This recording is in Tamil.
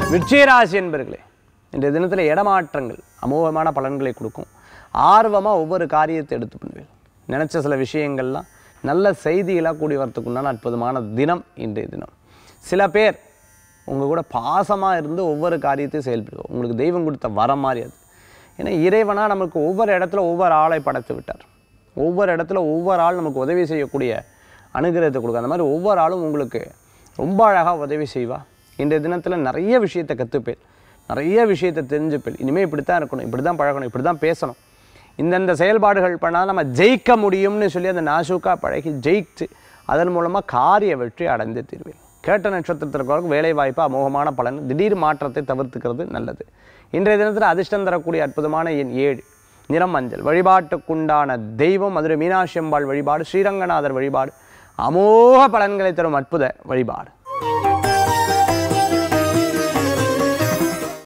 விருச்சிகராசி என்பர்களே இன்றைய தினத்தில் இடமாற்றங்கள் அமோகமான பலன்களை கொடுக்கும் ஆர்வமாக ஒவ்வொரு காரியத்தை எடுத்து பண்ணுவேன் நினச்ச சில விஷயங்கள்லாம் நல்ல செய்திகளாக கூடி வரத்துக்குண்டான அற்புதமான தினம் இன்றைய தினம் சில பேர் உங்கள் கூட பாசமாக இருந்து ஒவ்வொரு காரியத்தையும் செயல்படுவோம் உங்களுக்கு தெய்வம் கொடுத்த வரம் மாதிரி அது ஏன்னா இறைவனாக நமக்கு ஒவ்வொரு இடத்துல ஒவ்வொரு ஆளை படைத்து விட்டார் ஒவ்வொரு இடத்துல ஒவ்வொரு ஆள் நமக்கு உதவி செய்யக்கூடிய அனுகிரகத்தை கொடுக்கும் அந்த மாதிரி ஒவ்வொரு ஆளும் உங்களுக்கு ரொம்ப அழகாக உதவி செய்வா இன்றைய தினத்தில் நிறைய விஷயத்தை கற்றுப்பேன் நிறைய விஷயத்தை தெரிஞ்சுப்பேன் இனிமேல் இப்படி தான் இருக்கணும் இப்படி தான் பழகணும் இப்படி தான் பேசணும் இந்தந்த செயல்பாடுகள் பண்ணால் நம்ம ஜெயிக்க முடியும்னு சொல்லி அந்த நாசூக்கா பழகி ஜெயிச்சு அதன் மூலமாக காரிய வெற்றி அடைந்து தீர்வேன் கேட்ட நட்சத்திரத்திற்கு வேலை வாய்ப்பு அமோகமான பலன் திடீர் மாற்றத்தை தவிர்த்துக்கிறது நல்லது இன்றைய தினத்தில் அதிர்ஷ்டம் தரக்கூடிய அற்புதமான எண் ஏழு நிறம் மஞ்சள் வழிபாட்டுக்குண்டான தெய்வம் மதுரை மீனாட்சி அம்பாள் வழிபாடு ஸ்ரீரங்கநாதர் வழிபாடு அமோக பலன்களை தரும் அற்புத வழிபாடு